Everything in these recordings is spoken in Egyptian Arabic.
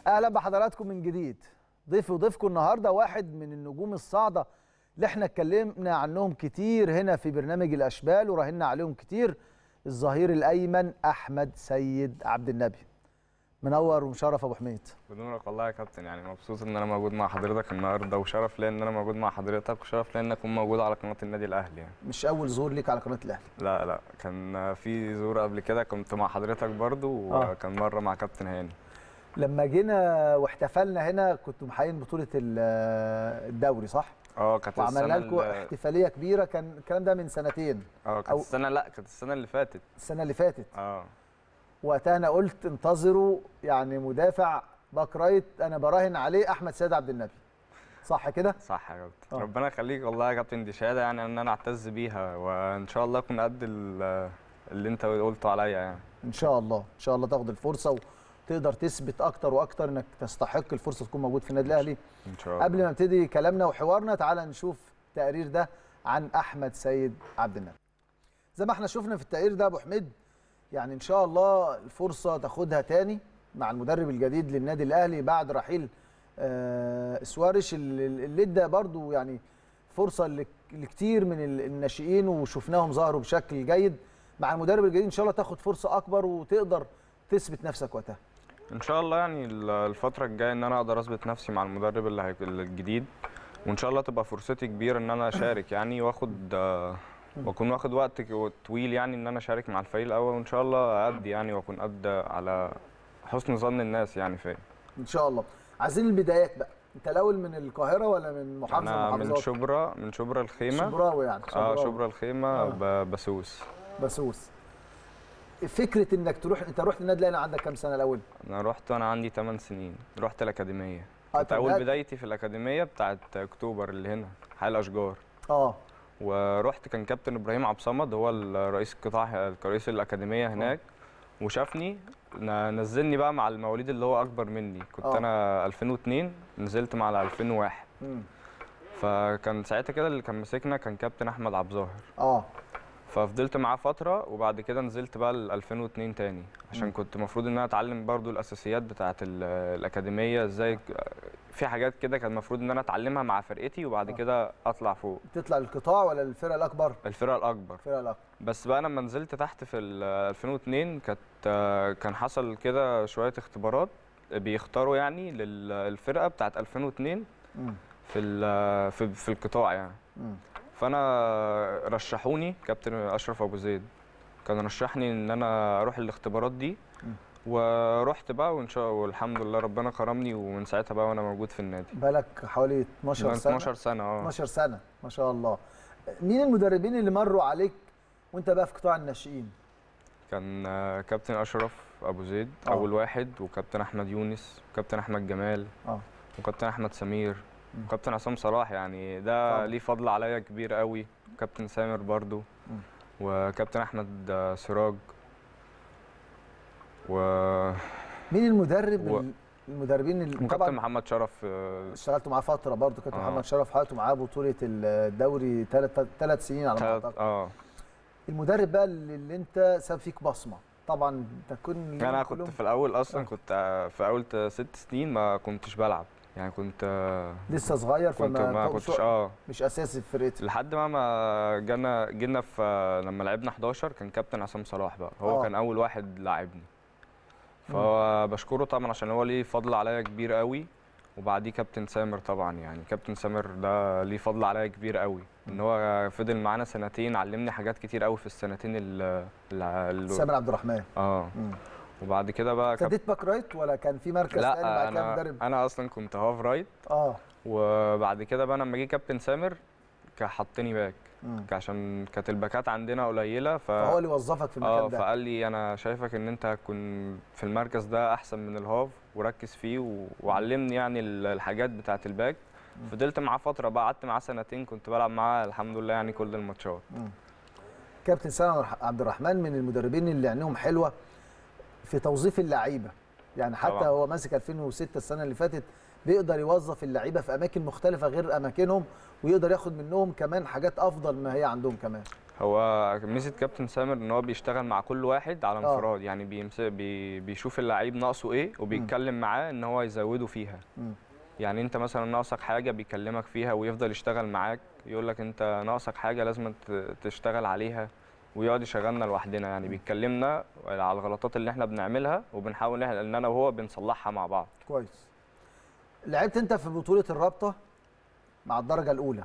اهلا بحضراتكم من جديد ضيفي وضيفكم النهارده واحد من النجوم الصاعده اللي احنا اتكلمنا عنهم كتير هنا في برنامج الاشبال وراهنا عليهم كتير الظهير الايمن احمد سيد عبد النبي منور ومشرف ابو حميد بدونك والله يا كابتن يعني مبسوط ان انا موجود مع حضرتك النهارده وشرف ليا ان انا موجود مع حضرتك وشرف ليا ان اكون موجود على قناه النادي الاهلي يعني مش اول ظهور ليك على قناه الاهلي لا لا كان في ظهور قبل كده كنت مع حضرتك برضو آه. وكان مره مع كابتن هاني لما جينا واحتفلنا هنا كنتوا محققين بطوله ال- الدوري صح اه كانت وعملنا السنه لكم اللي- احتفاليه كبيره كان الكلام ده من سنتين اه كانت أو- السنه لا كانت السنه اللي فاتت السنه اللي فاتت اه وقتها انا قلت انتظروا يعني مدافع باك رايت انا براهن عليه احمد سيد عبد النبي صح كده صح يا كابتن آه. ربنا يخليك والله يا كابتن دي شهاده يعني ان انا اعتز بيها وان شاء الله اكون قد ال- اللي انت قلته عليا يعني ان شاء الله ان شاء الله تاخد الفرصه وتقدر تثبت اكتر واكتر انك تستحق الفرصه تكون موجود في النادي الاهلي ان شاء الله قبل ما نبتدي كلامنا وحوارنا تعالى نشوف التقرير ده عن احمد سيد عبد النبي زي ما احنا شفنا في التقرير ده يا ابو حميد يعني ان شاء الله الفرصه تاخدها تاني مع المدرب الجديد للنادي الاهلي بعد رحيل آه سوارش اللي اللي ادى برضو يعني فرصه لك- لكتير من ال- الناشئين وشفناهم ظهروا بشكل جيد مع المدرب الجديد ان شاء الله تاخد فرصه اكبر وتقدر تثبت نفسك وقتها ان شاء الله يعني ال- الفتره الجايه ان انا اقدر اثبت نفسي مع المدرب اللي هيك- الجديد وان شاء الله تبقى فرصتي كبيره ان انا اشارك يعني واخد آه، واكون واخد وقت ك- طويل يعني ان انا اشارك مع الفريق الاول وان شاء الله ادي يعني واكون قد على حسن ظن الناس يعني فيا ان شاء الله عايزين البدايات بقى انت الاول من القاهره ولا من محافظه انا من من شبرا من شبرا الخيمه شبراوي يعني اه شبراوي. شبرا الخيمه آه. ب- بسوس بسوس فكره انك تروح انت رحت النادي الاهلي عندك كام سنه الاول انا رحت وانا عندي 8 سنين رحت الاكاديميه آه، كانت طب اول ده- بدايتي في الاكاديميه بتاعت اكتوبر اللي هنا حي الاشجار اه ورحت كان كابتن ابراهيم عبد الصمد هو رئيس القطاع رئيس الاكاديميه هناك وشافني ن- نزلني بقى مع المواليد اللي هو اكبر مني كنت آه. انا 2002 نزلت مع ال 2001 مم. فكان ساعتها كده اللي كان ماسكنا كان كابتن احمد عبد الظاهر اه ففضلت معاه فتره وبعد كده نزلت بقى ل 2002 تاني عشان مم. كنت المفروض ان انا اتعلم برضو الاساسيات بتاعه ال- الاكاديميه ازاي في حاجات كده كان المفروض ان انا اتعلمها مع فرقتي وبعد آه. كده اطلع فوق تطلع القطاع ولا الفرقه الاكبر الفرقه الاكبر الفرقه الاكبر بس بقى لما نزلت تحت في ال 2002 كانت آه، كان حصل كده شويه اختبارات بيختاروا يعني للفرقه بتاعت 2002 مم. في ال- في في القطاع يعني مم. فانا رشحوني كابتن اشرف ابو زيد كان رشحني ان انا اروح الاختبارات دي مم. ورحت بقى وان شاء الله والحمد لله ربنا كرمني ومن ساعتها بقى وانا موجود في النادي بالك حوالي 12 من سنه 12 سنه اه 12 سنه ما شاء الله مين المدربين اللي مروا عليك وانت بقى في قطاع الناشئين كان آه، كابتن اشرف ابو زيد آه. اول واحد وكابتن احمد يونس وكابتن احمد جمال اه وكابتن احمد سمير مم. وكابتن عصام صلاح يعني ده طبعا. ليه فضل عليا كبير قوي وكابتن سامر برضو مم. وكابتن احمد آه، سراج و... مين المدرب و- ال- المدربين اللي وكابتن طبعا محمد شرف آه، اشتغلت معاه فتره برضه كابتن آه. محمد شرف حققتوا معاه بطوله الدوري ثلاث ثلاث سنين على ما تلات- اعتقد اه المدرب بقى اللي, اللي انت ساب فيك بصمه طبعا تكون انا كنت في الاول اصلا آه. كنت آه، في اول ت- ست سنين ما كنتش بلعب يعني كنت آه، لسه صغير كنت فما ما كنتش- كنتش اه مش اساسي في فرقتي لحد ما ما جانا جينا في لما لعبنا 11 كان كابتن عصام صلاح بقى هو آه. كان اول واحد لاعبني فهو بشكره طبعا عشان هو ليه فضل عليا كبير قوي وبعديه كابتن سامر طبعا يعني كابتن سامر ده ليه فضل عليا كبير قوي ان هو فضل معانا سنتين علمني حاجات كتير قوي في السنتين اللي سامر عبد الرحمن اه مم. وبعد كده بقى كابتن ابتديت باك رايت ولا كان في مركز تاني لا بعد كده انا مدرب انا اصلا كنت هاف رايت اه وبعد كده بقى لما جه كابتن سامر كان حطني باك مم. عشان كانت الباكات عندنا قليله ف فهو اللي وظفك في اه المكان ده فقال لي انا شايفك ان انت هتكون في المركز ده احسن من الهاف وركز فيه و... وعلمني يعني ال- الحاجات بتاعه الباك مم. فضلت معاه فتره بقى قعدت معاه سنتين كنت بلعب معاه الحمد لله يعني كل الماتشات مم. كابتن سامر عبد الرحمن من المدربين اللي عينيهم حلوه في توظيف اللعيبه يعني حتى طبعا. هو ماسك 2006 السنه اللي فاتت بيقدر يوظف اللعيبه في اماكن مختلفه غير اماكنهم ويقدر ياخد منهم كمان حاجات افضل ما هي عندهم كمان هو ميزه كابتن سامر ان هو بيشتغل مع كل واحد على آه. انفراد يعني بيمس... بي... بيشوف اللعيب ناقصه ايه وبيتكلم معاه ان هو يزوده فيها مم. يعني انت مثلا ناقصك حاجه بيكلمك فيها ويفضل يشتغل معاك يقول لك انت ناقصك حاجه لازم ت- تشتغل عليها ويقعد يشغلنا لوحدنا يعني بيكلمنا على الغلطات اللي احنا بنعملها وبنحاول إحنا- ان انا وهو بنصلحها مع بعض كويس لعبت انت في بطوله الرابطه مع الدرجه الاولى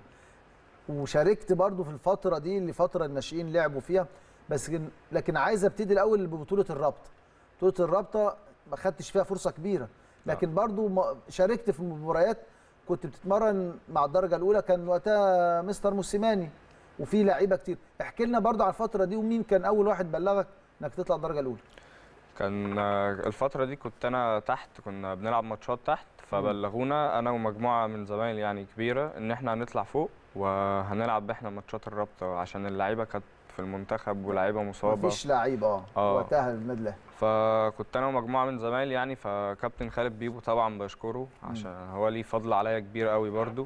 وشاركت برضو في الفتره دي اللي فتره الناشئين لعبوا فيها بس كن- لكن عايز ابتدي الاول ببطوله الرابطه بطوله الرابطه ما خدتش فيها فرصه كبيره لكن برضو ما- شاركت في مباريات كنت بتتمرن مع الدرجه الاولى كان وقتها مستر موسيماني وفي لعيبه كتير احكي لنا برضو على الفتره دي ومين كان اول واحد بلغك انك تطلع الدرجه الاولى كان آه، الفترة دي كنت أنا تحت كنا بنلعب ماتشات تحت فبلغونا أنا ومجموعة من زمايلي يعني كبيرة إن إحنا هنطلع فوق وهنلعب إحنا ماتشات الرابطة عشان اللعيبة كانت في المنتخب ولاعيبة مصابة مفيش لعيب اه آه. وقتها النادي الاهلي فكنت أنا ومجموعة من زمايلي يعني فكابتن خالد بيبو طبعا بشكره عشان هو ليه فضل عليا كبير قوي برضو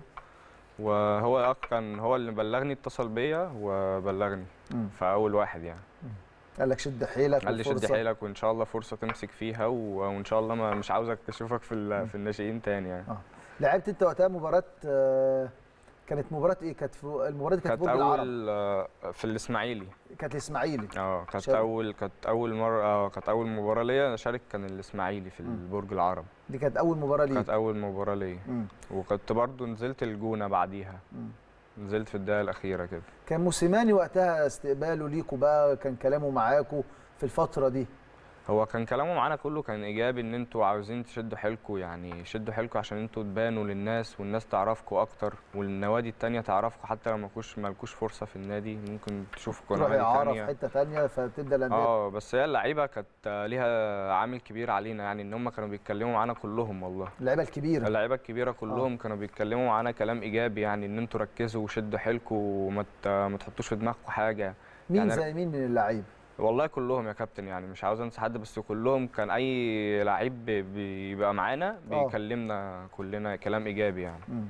وهو أك- كان هو اللي بلغني اتصل بيا وبلغني مم. فأول واحد يعني قال لك شد حيلك قال لي شد والفرصة. حيلك وان شاء الله فرصه تمسك فيها و- وان شاء الله ما مش عاوزك اشوفك في ال- في الناشئين تاني يعني لعبت انت وقتها مباراه آه، كانت مباراه ايه كانت في المباراه دي كانت كانت في برج العرب اول آه، في الاسماعيلي كانت الاسماعيلي اه كانت شاب. اول كانت اول مره اه كانت اول مباراه ليا اشارك كان الاسماعيلي في مم. برج العرب دي كانت اول مباراه ليك كانت اول مباراه ليا مم. وكنت برضو نزلت الجونه بعديها مم. نزلت في الدقيقه الاخيره كده كان موسيماني وقتها استقباله ليكوا بقى كان كلامه معاكوا في الفتره دي هو كان كلامه معانا كله كان ايجابي ان انتوا عاوزين تشدوا حيلكوا يعني شدوا حيلكوا عشان انتوا تبانوا للناس والناس تعرفكوا اكتر والنوادي التانية تعرفكوا حتى لو مالكوش مالكوش فرصه في النادي ممكن تشوفوا تروح نوادي اعاره تانية في حته ثانيه فتبدا الانديه اه بس هي اللعيبه كانت ليها عامل كبير علينا يعني ان هم كانوا بيتكلموا معانا كلهم والله اللعيبه الكبيره اللعيبه الكبيره كلهم كانوا بيتكلموا معانا كلام ايجابي يعني ان انتوا ركزوا وشدوا حيلكم وما ت- ما تحطوش في دماغكم حاجه مين يعني زي مين من اللعيبه والله كلهم يا كابتن يعني مش عاوز انسى حد بس كلهم كان اي لعيب بي- بيبقى معانا بيكلمنا كلنا كلام ايجابي يعني مم.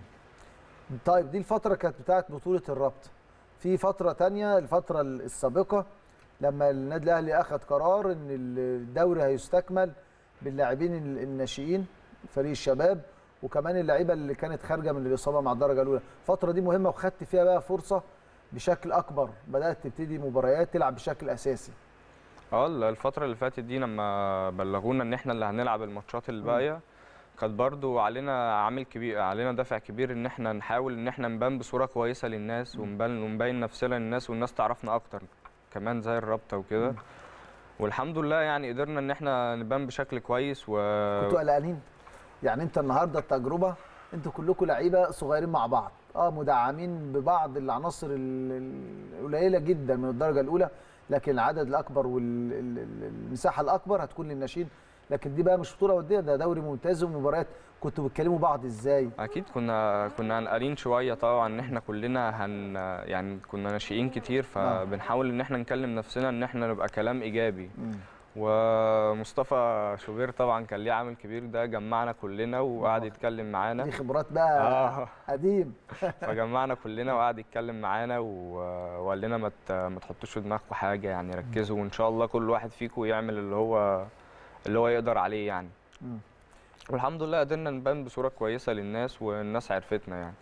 طيب دي الفتره كانت بتاعت بطوله الربط في فتره تانية الفتره السابقه لما النادي الاهلي اخذ قرار ان الدوري هيستكمل باللاعبين ال- الناشئين فريق الشباب وكمان اللعيبه اللي كانت خارجه من الاصابه مع الدرجه الاولى الفتره دي مهمه وخدت فيها بقى فرصه بشكل اكبر بدات تبتدي مباريات تلعب بشكل اساسي اه ال- الفترة اللي فاتت دي لما بلغونا ان احنا اللي هنلعب الماتشات الباقية كانت برضو علينا عامل كبير علينا دافع كبير ان احنا نحاول ان احنا نبان بصورة كويسة للناس ونبان ونبين نفسنا للناس والناس تعرفنا اكتر كمان زي الرابطة وكده والحمد لله يعني قدرنا ان احنا نبان بشكل كويس و كنتوا قلقانين يعني انت النهارده التجربه انتوا كلكم لعيبه صغيرين مع بعض اه مدعمين ببعض العناصر ال- ال- القليله جدا من الدرجه الاولى لكن العدد الاكبر والمساحه الاكبر هتكون للناشئين لكن دي بقى مش بطوله وديه ده دوري ممتاز ومباريات كنتوا بتكلموا بعض ازاي اكيد كنا كنا قلقانين شويه طبعا ان احنا كلنا هن يعني كنا ناشئين كتير فبنحاول ان احنا نكلم نفسنا ان احنا نبقى كلام ايجابي مم. ومصطفى شوبير طبعا كان ليه عامل كبير ده جمعنا كلنا وقعد آه. يتكلم معانا دي خبرات بقى اه قديم فجمعنا كلنا وقعد يتكلم معانا و- وقال لنا ما ت- ما تحطوش في دماغكم حاجه يعني ركزوا وان شاء الله كل واحد فيكم يعمل اللي هو اللي هو يقدر عليه يعني مم. والحمد لله قدرنا نبان بصوره كويسه للناس والناس عرفتنا يعني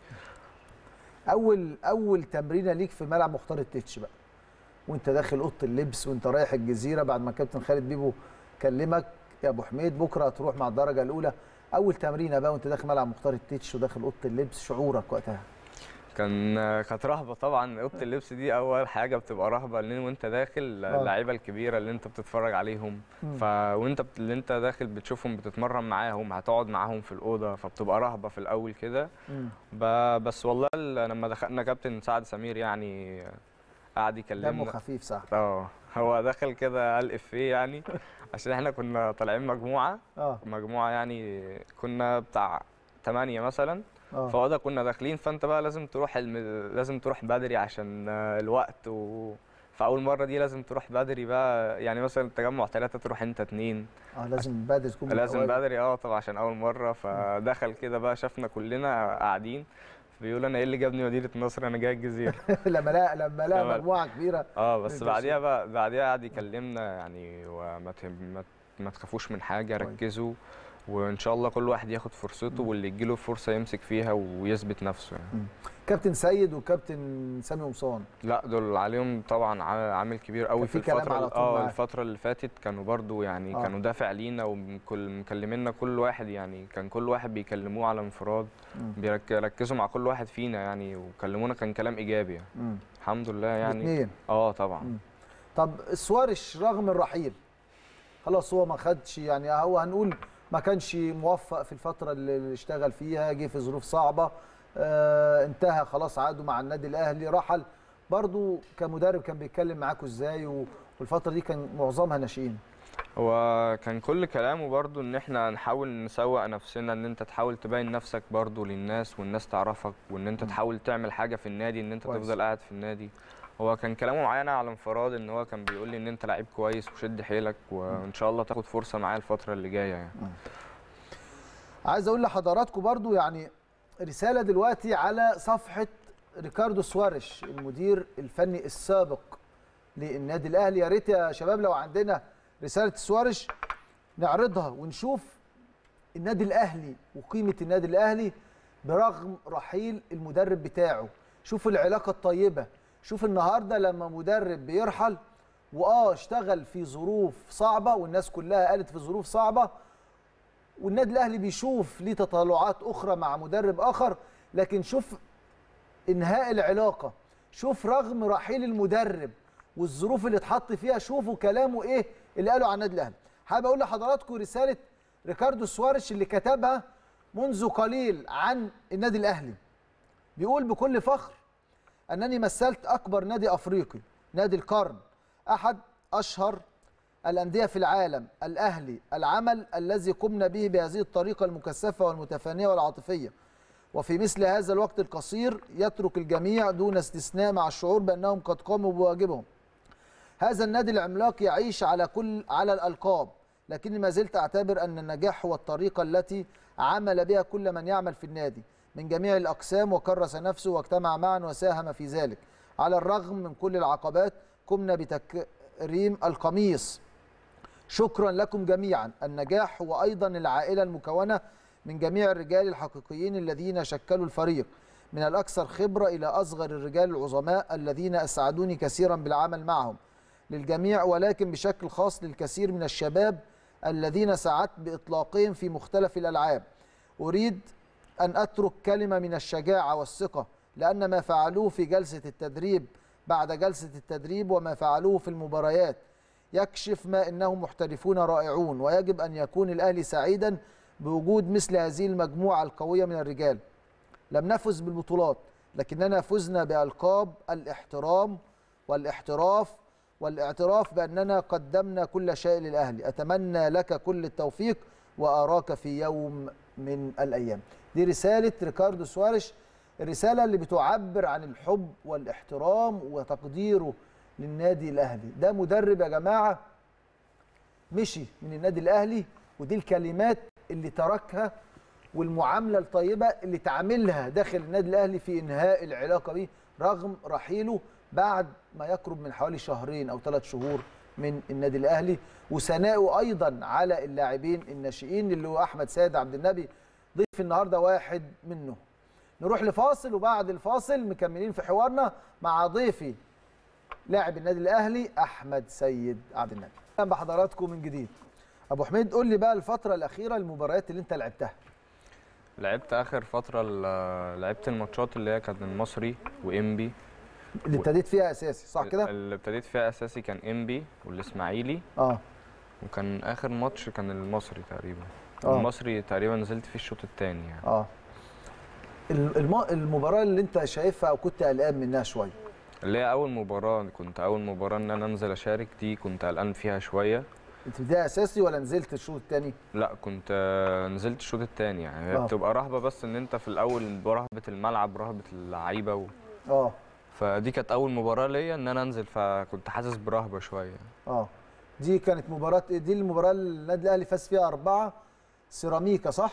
اول اول تمرينه ليك في ملعب مختار التتش بقى وانت داخل اوضه اللبس وانت رايح الجزيره بعد ما كابتن خالد بيبو كلمك يا ابو حميد بكره هتروح مع الدرجه الاولى اول تمرينه بقى وانت داخل ملعب مختار التتش وداخل اوضه اللبس شعورك وقتها كان كانت رهبه طبعا اوضه اللبس دي اول حاجه بتبقى رهبه لان وانت داخل آه. اللعيبه الكبيره اللي انت بتتفرج عليهم مم. ف وانت بت... اللي انت داخل بتشوفهم بتتمرن معاهم هتقعد معاهم في الاوضه فبتبقى رهبه في الاول كده مم. ب... بس والله ال- لما دخلنا كابتن سعد سمير يعني قعد دمه يكلمنا خفيف صح اه هو دخل كده قال افيه يعني عشان احنا كنا طالعين مجموعه اه مجموعه يعني كنا بتاع ثمانية مثلا اه فهو ده كنا داخلين فانت بقى لازم تروح الم... لازم تروح بدري عشان آه، الوقت و... فاول مره دي لازم تروح بدري بقى يعني مثلا التجمع ثلاثة تروح انت اتنين اه لازم بدري تكون من لازم الأوائل. بدري اه طبعا عشان اول مره فدخل كده بقى شافنا كلنا قاعدين بيقول انا ايه اللي جابني مدينه نصر انا جاي الجزيره لما لا لما لا لما- مجموعه كبيره اه بس ماشي. بعديها بقى بعديها قعد يكلمنا يعني وما تهم- ما ما تخافوش من حاجه كويس. ركزوا وان شاء الله كل واحد ياخد فرصته واللي يجيله فرصه يمسك فيها ويثبت نفسه يعني كابتن سيد وكابتن سامي قمصان لا دول عليهم طبعا ع- عامل كبير قوي كان في في كلام الفتره على ال- طول اه معاك. الفتره اللي فاتت كانوا برضو يعني آه. كانوا دافع لينا وكل مكلمينا كل واحد يعني كان كل واحد بيكلموه على انفراد مم. بيركزوا مع كل واحد فينا يعني وكلمونا كان كلام ايجابي يعني. مم. الحمد لله يعني الاثنين اه طبعا مم. طب سوارش رغم الرحيل خلاص هو ما خدش يعني هو هنقول ما كانش موفق في الفتره اللي اشتغل فيها جه في ظروف صعبه آه انتهى خلاص عقده مع النادي الاهلي رحل برضو كمدرب كان بيتكلم معاكم ازاي و- والفتره دي كان معظمها ناشئين هو كان كل كلامه برضو ان احنا نحاول نسوق نفسنا ان انت تحاول تبين نفسك برضو للناس والناس تعرفك وان انت مم. تحاول تعمل حاجه في النادي ان انت كويس. تفضل قاعد في النادي هو كان كلامه معانا على انفراد ان هو كان بيقول لي ان انت لعيب كويس وشد حيلك وان شاء الله تاخد فرصه معايا الفتره اللي جايه يعني عايز اقول لحضراتكم برضو يعني رساله دلوقتي على صفحه ريكاردو سواريش المدير الفني السابق للنادي الاهلي يا ريت يا شباب لو عندنا رساله سواريش نعرضها ونشوف النادي الاهلي وقيمه النادي الاهلي برغم رحيل المدرب بتاعه شوف العلاقه الطيبه شوف النهارده لما مدرب بيرحل واه اشتغل في ظروف صعبه والناس كلها قالت في ظروف صعبه والنادي الاهلي بيشوف ليه تطلعات اخرى مع مدرب اخر لكن شوف انهاء العلاقه شوف رغم رحيل المدرب والظروف اللي اتحط فيها شوفوا كلامه ايه اللي قاله عن النادي الاهلي حابب اقول لحضراتكم رساله ريكاردو سواريش اللي كتبها منذ قليل عن النادي الاهلي بيقول بكل فخر انني مثلت اكبر نادي افريقي نادي القرن احد اشهر الأندية في العالم الأهلي العمل الذي قمنا به بهذه الطريقة المكثفة والمتفانية والعاطفية وفي مثل هذا الوقت القصير يترك الجميع دون استثناء مع الشعور بأنهم قد قاموا بواجبهم هذا النادي العملاق يعيش على كل على الألقاب لكني ما زلت أعتبر أن النجاح هو الطريقة التي عمل بها كل من يعمل في النادي من جميع الأقسام وكرس نفسه واجتمع معا وساهم في ذلك على الرغم من كل العقبات قمنا بتكريم القميص شكرا لكم جميعا النجاح هو ايضا العائله المكونه من جميع الرجال الحقيقيين الذين شكلوا الفريق من الاكثر خبره الى اصغر الرجال العظماء الذين اسعدوني كثيرا بالعمل معهم للجميع ولكن بشكل خاص للكثير من الشباب الذين سعدت باطلاقهم في مختلف الالعاب اريد ان اترك كلمه من الشجاعه والثقه لان ما فعلوه في جلسه التدريب بعد جلسه التدريب وما فعلوه في المباريات يكشف ما انهم محترفون رائعون ويجب ان يكون الاهلي سعيدا بوجود مثل هذه المجموعه القويه من الرجال لم نفز بالبطولات لكننا فزنا بالقاب الاحترام والاحتراف والاعتراف باننا قدمنا كل شيء للاهلي اتمنى لك كل التوفيق واراك في يوم من الايام دي رساله ريكاردو سواريش الرساله اللي بتعبر عن الحب والاحترام وتقديره للنادي الاهلي ده مدرب يا جماعه مشي من النادي الاهلي ودي الكلمات اللي تركها والمعامله الطيبه اللي تعاملها داخل النادي الاهلي في انهاء العلاقه بيه رغم رحيله بعد ما يقرب من حوالي شهرين او ثلاث شهور من النادي الاهلي وثنائه ايضا على اللاعبين الناشئين اللي هو احمد سيد عبد النبي ضيف النهارده واحد منه نروح لفاصل وبعد الفاصل مكملين في حوارنا مع ضيفي لاعب النادي الاهلي احمد سيد عبد النبي اهلا بحضراتكم من جديد ابو حميد قول لي بقى الفتره الاخيره المباريات اللي انت لعبتها لعبت اخر فتره ال- لعبت الماتشات اللي هي كانت المصري وانبي اللي ابتديت فيها اساسي صح كده اللي ابتديت فيها اساسي كان انبي والاسماعيلي اه وكان اخر ماتش كان المصري تقريبا آه. المصري تقريبا نزلت فيه الشوط الثاني يعني اه الم... المباراه اللي انت شايفها او كنت قلقان منها شويه اللي هي اول مباراه كنت اول مباراه ان انا انزل اشارك دي كنت قلقان فيها شويه انت بدايه اساسي ولا نزلت الشوط الثاني لا كنت آه، نزلت الشوط الثاني يعني هي آه. بتبقى رهبه بس ان انت في الاول برهبه الملعب رهبه اللعيبه و... اه فدي كانت اول مباراه ليا ان انا انزل فكنت حاسس برهبه شويه اه دي كانت مباراه دي المباراه اللي النادي الاهلي فاز فيها اربعه سيراميكا صح؟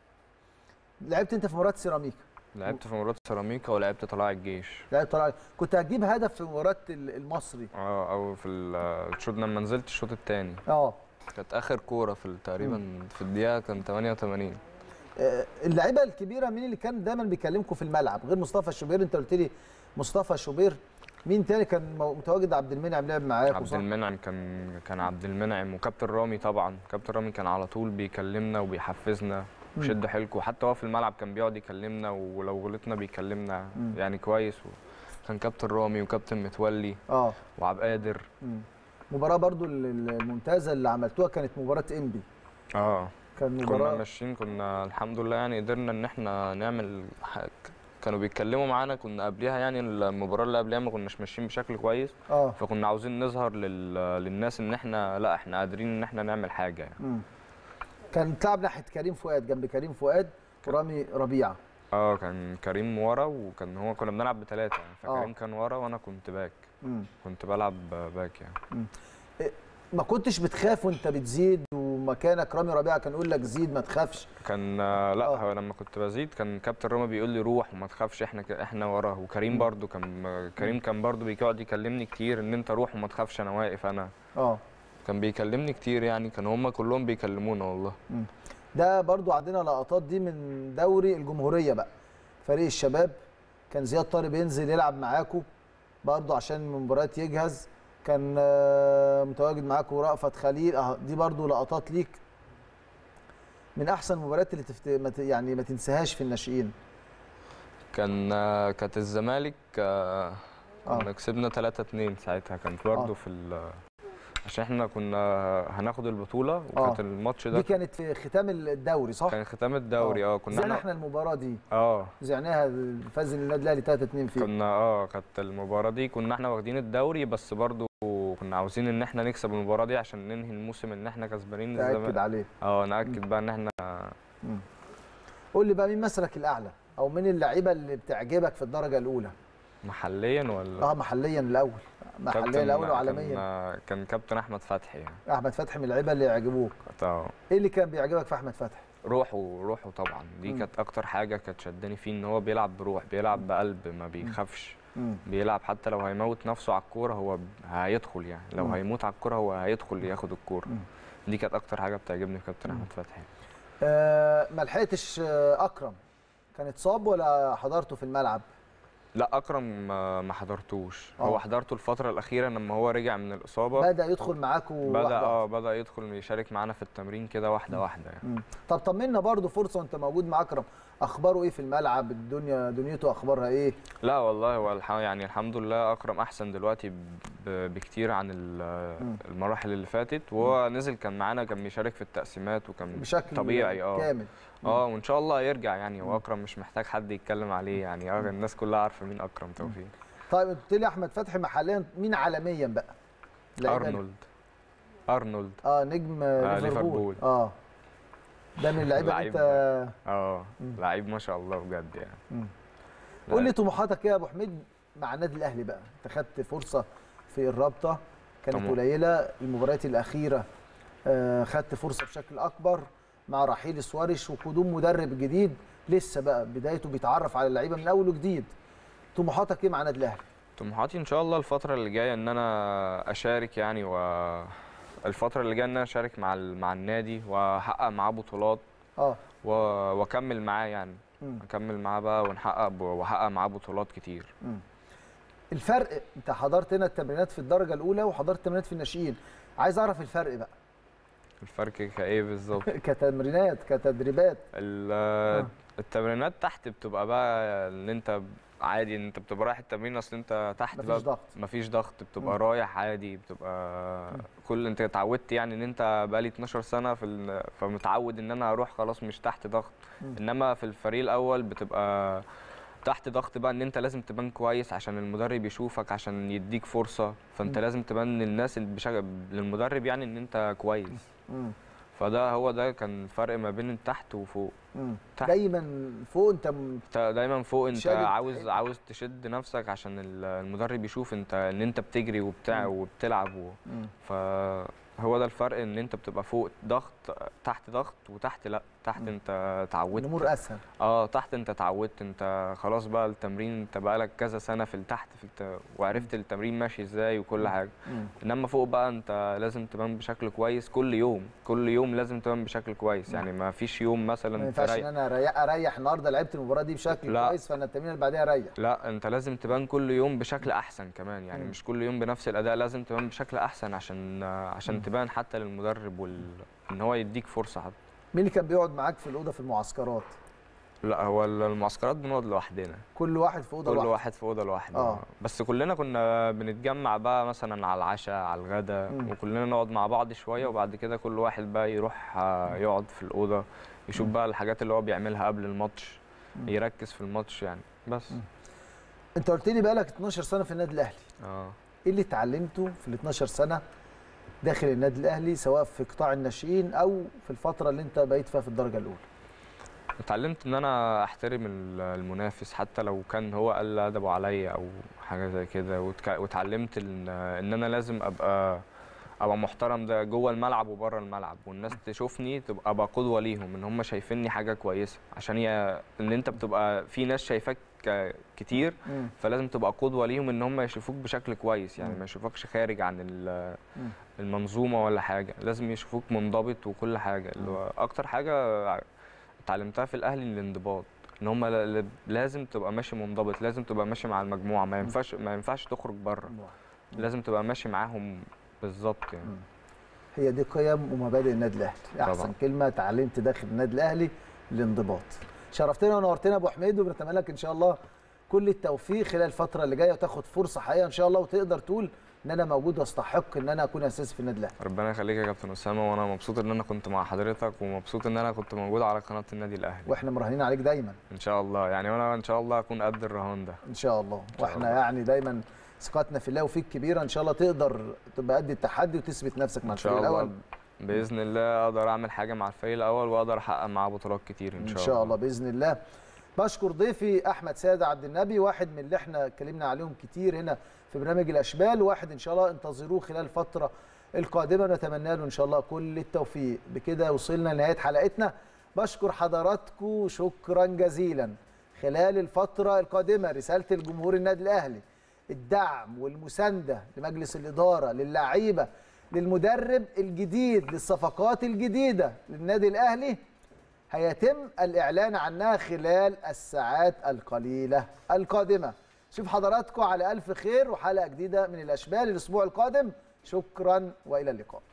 لعبت انت في مباراه سيراميكا لعبت في مباراه سيراميكا ولعبت طلائع الجيش لعبت طلع كنت هتجيب هدف في مباراه ال- المصري اه او في ال- الشوط لما نزلت الشوط الثاني اه كانت اخر كوره في ال- تقريبا في الدقيقه كان 88 آه، اللعيبه الكبيره مين اللي كان دايما بيكلمكم في الملعب غير مصطفى الشوبير انت قلت لي مصطفى الشوبير مين تاني كان مو- متواجد عبد المنعم لعب معاك عبد وصح؟ المنعم كان كان عبد المنعم وكابتن رامي طبعا كابتن رامي كان على طول بيكلمنا وبيحفزنا وشد حيلكم وحتى هو في الملعب كان بيقعد يكلمنا ولو غلطنا بيكلمنا مم. يعني كويس كان كابتن رامي وكابتن متولي اه وعبد قادر مم. مباراه برضو ال- ال- الممتازه اللي عملتوها كانت مباراه انبي اه كان كنا مباراه ماشيين كنا الحمد لله يعني قدرنا ان احنا نعمل حاجة. كانوا بيتكلموا معانا كنا قبليها يعني المباراه اللي قبلها ما كناش ماشيين بشكل كويس اه فكنا عاوزين نظهر لل... للناس ان احنا لا احنا قادرين ان احنا نعمل حاجه يعني. مم. كان تلعب ناحيه كريم فؤاد جنب كريم فؤاد ورامي ربيعه اه كان كريم ورا وكان هو كنا بنلعب بثلاثه يعني آه. فكريم كان ورا وانا كنت باك مم. كنت بلعب باك يعني ما كنتش بتخاف وانت بتزيد ومكانك رامي ربيعه كان يقول لك زيد ما تخافش كان آه، لا آه. هو لما كنت بزيد كان كابتن روما بيقول لي روح وما تخافش احنا ك- احنا وراه وكريم برضو كان كريم كان برضو بيقعد يكلمني كتير ان انت روح وما تخافش انا واقف انا اه كان بيكلمني كتير يعني كان هم كلهم بيكلمونا والله ده برضو عندنا لقطات دي من دوري الجمهوريه بقى فريق الشباب كان زياد طارق بينزل يلعب معاكم برضو عشان المباريات يجهز كان آه، متواجد معاكم رأفت خليل اه دي برضو لقطات ليك من احسن المباريات اللي تفت... ما ت- يعني ما تنساهاش في الناشئين كان آه، كانت الزمالك آه، آه. كنا كسبنا 3 2 ساعتها كانت برضو آه. في ال عشان احنا كنا هناخد البطوله وكانت الماتش ده دي كانت في ختام الدوري صح؟ كان ختام الدوري اه كنا زعنا احنا احنا المباراه دي اه زعناها فاز النادي الاهلي 3 2 فيه كنا اه كانت المباراه دي كنا احنا واخدين الدوري بس برضو كنا عاوزين ان احنا نكسب المباراه دي عشان ننهي الموسم ان احنا كسبانين تاكد الزمالك عليه اه ناكد بقى ان احنا قول لي بقى مين مثلك الاعلى او مين اللعيبه اللي بتعجبك في الدرجه الاولى محليا ولا اه محليا الاول محليا كابتن- الاول وعالميا كان, كان كابتن احمد فتحي يعني احمد فتحي من اللعيبه اللي يعجبوك اه ايه اللي كان بيعجبك في احمد فتحي روحه روحه طبعا دي مم. كانت اكتر حاجه كانت شداني فيه ان هو بيلعب بروح بيلعب بقلب ما بيخافش مم. بيلعب حتى لو هيموت نفسه على الكوره هو ب- هيدخل يعني لو مم. هيموت على الكوره هو هيدخل ياخد الكوره مم. دي كانت اكتر حاجه بتعجبني في كابتن مم. احمد فتحي آه ما لحقتش آه اكرم كان اتصاب ولا حضرته في الملعب لا اكرم ما ما حضرتوش آه. هو حضرته الفتره الاخيره لما هو رجع من الاصابه بدا يدخل معاكم بدا واحدة اه بدا يدخل يشارك معانا في التمرين كده واحده واحده يعني مم. طب طمنا برضو فرصه وانت موجود مع اكرم اخباره ايه في الملعب الدنيا دنيته اخبارها ايه لا والله هو الح... يعني الحمد لله اكرم احسن دلوقتي ب... بكتير عن ال- مم. المراحل اللي فاتت وهو نزل كان معانا كان بيشارك في التقسيمات وكان بشكل طبيعي اه كامل اه وان شاء الله يرجع يعني هو اكرم مش محتاج حد يتكلم عليه يعني اه الناس كلها عارفه مين اكرم توفيق طيب قلت لي احمد فتحي محليا مين عالميا بقى لعيبة- ارنولد ارنولد اه نجم آه، ليفربول ليفربول. اه ده من اللعيبه اللي لعيب. انت اه مم. لعيب ما شاء الله بجد يعني مم. لا، قول لي طموحاتك ايه يا ابو حميد مع النادي الاهلي بقى انت خدت فرصه في الرابطه كانت طموح. قليله المباريات الاخيره آه خدت فرصه بشكل اكبر مع رحيل سواريش وقدوم مدرب جديد لسه بقى بدايته بيتعرف على اللعيبه من اول وجديد طموحاتك ايه مع النادي الاهلي طموحاتي ان شاء الله الفتره اللي جايه ان انا اشارك يعني و الفتره اللي جايه ان انا اشارك مع ال... مع النادي واحقق معاه بطولات اه و... واكمل معاه يعني مم. اكمل معاه بقى ونحقق ب... واحقق معاه بطولات كتير مم. الفرق انت حضرت هنا التمرينات في الدرجه الاولى وحضرت التمرينات في الناشئين عايز اعرف الفرق بقى الفرق كايه بالظبط كتمرينات كتدريبات ال- التمرينات تحت بتبقى بقى ان انت عادي ان انت بتبقى رايح التمرين اصل انت تحت مفيش بقى ضغط مفيش ضغط بتبقى مم. رايح عادي بتبقى كل انت اتعودت يعني ان انت بقالي 12 سنه في ال... فمتعود ان انا اروح خلاص مش تحت ضغط مم. انما في الفريق الاول بتبقى تحت ضغط بقى ان انت لازم تبان كويس عشان المدرب يشوفك عشان يديك فرصه فانت مم. لازم تبان للناس اللي بشغ... للمدرب يعني ان انت كويس مم. فده هو ده كان الفرق ما بين تحت وفوق مم. تحت. دايما فوق انت م- انت دايما فوق انت شادد عاوز حيل. عاوز تشد نفسك عشان ال- المدرب يشوف انت ان انت بتجري وبتاع مم. وبتلعب و... مم. فهو ده الفرق ان انت بتبقى فوق ضغط تحت ضغط وتحت لا تحت مم. انت اتعودت الامور اسهل اه تحت انت اتعودت انت خلاص بقى التمرين انت بقالك كذا سنه في التحت في الت... وعرفت التمرين ماشي ازاي وكل حاجه مم. انما فوق بقى انت لازم تبان بشكل كويس كل يوم كل يوم لازم تبان بشكل كويس يعني ما فيش يوم ما مثلا ينفعش ان تريح انا اريح, أريح النهارده لعبت المباراه دي بشكل لا. كويس فانا التمرين اللي بعديها اريح لا انت لازم تبان كل يوم بشكل احسن كمان يعني مم. مش كل يوم بنفس الاداء لازم تبان بشكل احسن عشان عشان مم. تبان حتى للمدرب وال... ان هو يديك فرصه حتى مين اللي كان بيقعد معاك في الاوضه في المعسكرات لا هو المعسكرات بنقعد لوحدنا كل واحد في اوضه كل لوحده واحد في اوضه لوحده آه. بس كلنا كنا بنتجمع بقى مثلا على العشاء على الغداء مم. وكلنا نقعد مع بعض شويه وبعد كده كل واحد بقى يروح آه، يقعد في الاوضه يشوف مم. بقى الحاجات اللي هو بيعملها قبل الماتش مم. يركز في الماتش يعني بس مم. انت قلت لي بقالك 12 سنه في النادي الاهلي اه ايه اللي اتعلمته في ال 12 سنه داخل النادي الاهلي سواء في قطاع الناشئين او في الفتره اللي انت بقيت فيها في الدرجه الاولى اتعلمت ان انا احترم ال- المنافس حتى لو كان هو قل ادبه عليا او حاجه زي كده واتك- واتعلمت ان ان انا لازم ابقى ابقى محترم ده جوه الملعب وبره الملعب والناس تشوفني تبقى ابقى قدوه ليهم ان هم شايفيني حاجه كويسه عشان هي ان انت بتبقى في ناس شايفاك ك- كتير مم. فلازم تبقى قدوه ليهم ان هم يشوفوك بشكل كويس يعني مم. ما يشوفكش خارج عن ال- مم. المنظومه ولا حاجه لازم يشوفوك منضبط وكل حاجه اللي هو اكتر حاجه اتعلمتها في الاهلي الانضباط ان هم لازم تبقى ماشي منضبط لازم تبقى ماشي مع المجموعه ما ينفعش ما ينفعش تخرج بره لازم تبقى ماشي معاهم بالظبط يعني مم. هي دي قيم ومبادئ النادي الاهلي احسن طبعا. كلمه اتعلمت داخل النادي الاهلي الانضباط شرفتنا ونورتنا يا ابو حميد وبنتمنى لك ان شاء الله كل التوفيق خلال الفتره اللي جايه وتاخد فرصه حقيقيه ان شاء الله وتقدر تقول ان انا موجود واستحق ان انا اكون اساسي في النادي الاهلي ربنا يخليك يا كابتن اسامه وانا مبسوط ان انا كنت مع حضرتك ومبسوط ان انا كنت موجود على قناه النادي الاهلي واحنا مراهنين عليك دايما ان شاء الله يعني وانا ان شاء الله اكون قد الرهان ده ان شاء الله شاء واحنا الله. يعني دايما ثقتنا في الله وفيك كبيره ان شاء الله تقدر تبقى قد التحدي وتثبت نفسك مع ان الفريق شاء الله الاول باذن الله اقدر اعمل حاجه مع الفريق الاول واقدر احقق معاه بطولات كتير ان ان شاء, شاء الله باذن الله بشكر ضيفي احمد سيد عبد النبي واحد من اللي احنا اتكلمنا عليهم كتير هنا في برنامج الاشبال واحد ان شاء الله انتظروه خلال الفتره القادمه نتمنى له ان شاء الله كل التوفيق بكده وصلنا لنهايه حلقتنا بشكر حضراتكم شكرا جزيلا خلال الفتره القادمه رساله الجمهور النادي الاهلي الدعم والمسانده لمجلس الاداره للعيبه للمدرب الجديد للصفقات الجديده للنادي الاهلي هيتم الإعلان عنها خلال الساعات القليلة القادمة شوف حضراتكم على ألف خير وحلقة جديدة من الأشبال الأسبوع القادم شكرا وإلى اللقاء